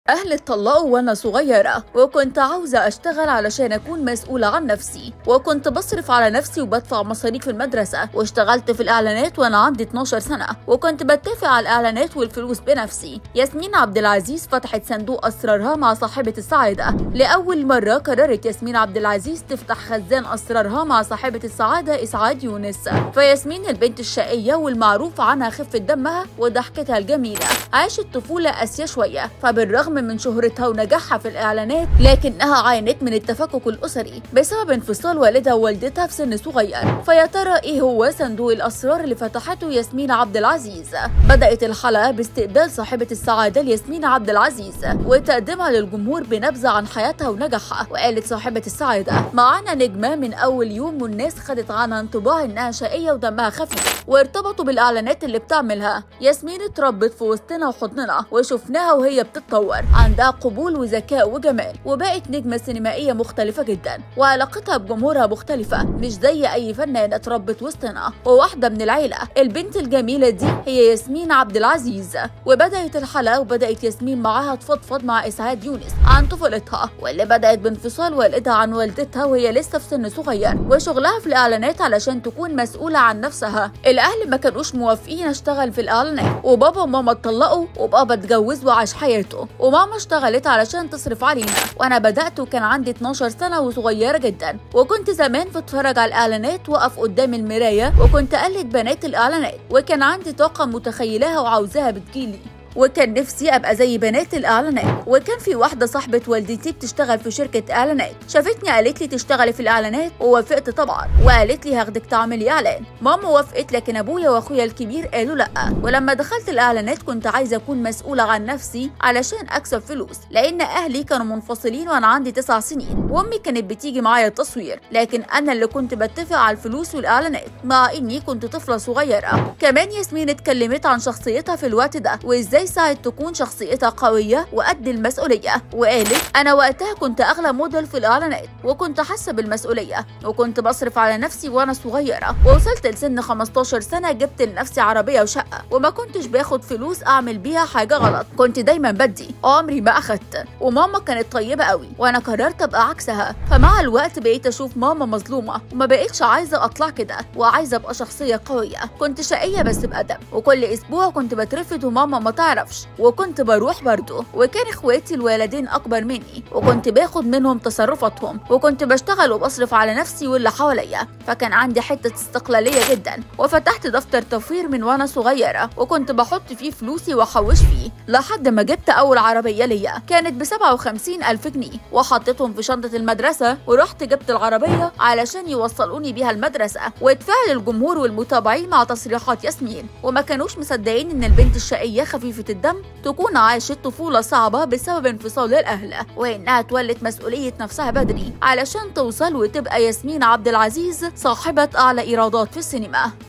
أهلي اتطلقوا وأنا صغيرة وكنت عاوزة أشتغل علشان أكون مسؤولة عن نفسي وكنت بصرف على نفسي وبدفع مصاريف المدرسة واشتغلت في الإعلانات وأنا عندي 12 سنة وكنت بتفق على الإعلانات والفلوس بنفسي ياسمين عبد العزيز فتحت صندوق أسرارها مع صاحبة السعادة لأول مرة قررت ياسمين عبد العزيز تفتح خزان أسرارها مع صاحبة السعادة إسعاد يونس فياسمين البنت الشقية والمعروف عنها خفة دمها وضحكتها الجميلة عاشت طفولة قاسية شوية فبالرغم من شهرتها ونجاحها في الإعلانات لكنها عانت من التفكك الأسري بسبب انفصال والدها ووالدتها في سن صغير فيا ترى إيه هو صندوق الأسرار اللي فتحته ياسمين عبد العزيز بدأت الحلقة باستقبال صاحبة السعادة لياسمين عبد العزيز وتقديمها للجمهور بنبذة عن حياتها ونجاحها وقالت صاحبة السعادة معانا نجمة من أول يوم والناس خدت عنها انطباع إنها شقية ودمها خفيف وارتبطوا بالإعلانات اللي بتعملها ياسمين اتربت في وسطنا وحضننا وشفناها وهي بتتطور عندها قبول وذكاء وجمال وبقت نجمة سينمائية مختلفة جدا وعلاقتها بجمهورها مختلفة مش زي أي فنانة اتربت وسطنا وواحدة من العيلة البنت الجميلة دي هي ياسمين عبد العزيز وبدأت الحلقة وبدأت ياسمين معاها تفضفض مع إسعاد يونس عن طفولتها واللي بدأت بانفصال والدها عن والدتها وهي لسه في سن صغير وشغلها في الإعلانات علشان تكون مسؤولة عن نفسها الأهل ما كانوش موافقين أشتغل في الإعلانات وبابا وماما اتطلقوا وبابا اتجوز وعاش حياته وماما اشتغلت علشان تصرف علينا وانا بدات وكان عندي 12 سنه وصغيره جدا وكنت زمان بتفرج على الاعلانات واقف قدام المرايه وكنت اقلد بنات الاعلانات وكان عندي طاقه متخيلاها وعاوزاها بتجيلي وكان نفسي ابقى زي بنات الاعلانات وكان في واحده صاحبه والدتي بتشتغل في شركه اعلانات شافتني قالت لي تشتغلي في الاعلانات ووافقت طبعا وقالت لي هاخدك تعملي اعلان ماما وافقت لكن ابويا واخويا الكبير قالوا لا ولما دخلت الاعلانات كنت عايزه اكون مسؤوله عن نفسي علشان اكسب فلوس لان اهلي كانوا منفصلين وانا عندي تسع سنين وامي كانت بتيجي معايا التصوير لكن انا اللي كنت بتفق على الفلوس والاعلانات مع اني كنت طفله صغيره كمان ياسمين اتكلمت عن شخصيتها في الوقت ده وازاي ساعد تكون شخصيتها قوية وقد المسؤولية وقالت أنا وقتها كنت أغلى موديل في الإعلانات وكنت حاسة بالمسؤولية وكنت بصرف على نفسي وأنا صغيرة ووصلت لسن 15 سنة جبت لنفسي عربية وشقة وما كنتش باخد فلوس أعمل بيها حاجة غلط كنت دايما بدي عمري ما أخدت وماما كانت طيبة قوي وأنا قررت أبقى عكسها فمع الوقت بقيت أشوف ماما مظلومة وما بقيتش عايزة أطلع كده وعايزة أبقى شخصية قوية كنت شقية بس بأدب وكل أسبوع كنت بترفض وماما ما تعرف اعرفش وكنت بروح برضه وكان اخواتي الولدين اكبر مني وكنت باخد منهم تصرفاتهم وكنت بشتغل وبصرف على نفسي واللي حواليا فكان عندي حته استقلاليه جدا وفتحت دفتر توفير من وانا صغيره وكنت بحط فيه فلوسي واحوش فيه لحد ما جبت اول عربيه ليا كانت ب 57 الف جنيه وحطيتهم في شنطه المدرسه ورحت جبت العربيه علشان يوصلوني بيها المدرسه واتفاعل الجمهور والمتابعين مع تصريحات ياسمين وما كانوش مصدقين ان البنت الشقيه خفيفه الدم تكون عاشت طفولة صعبة بسبب انفصال الأهل وإنها تولت مسؤولية نفسها بدري علشان توصل وتبقى ياسمين عبد العزيز صاحبة أعلى إيرادات في السينما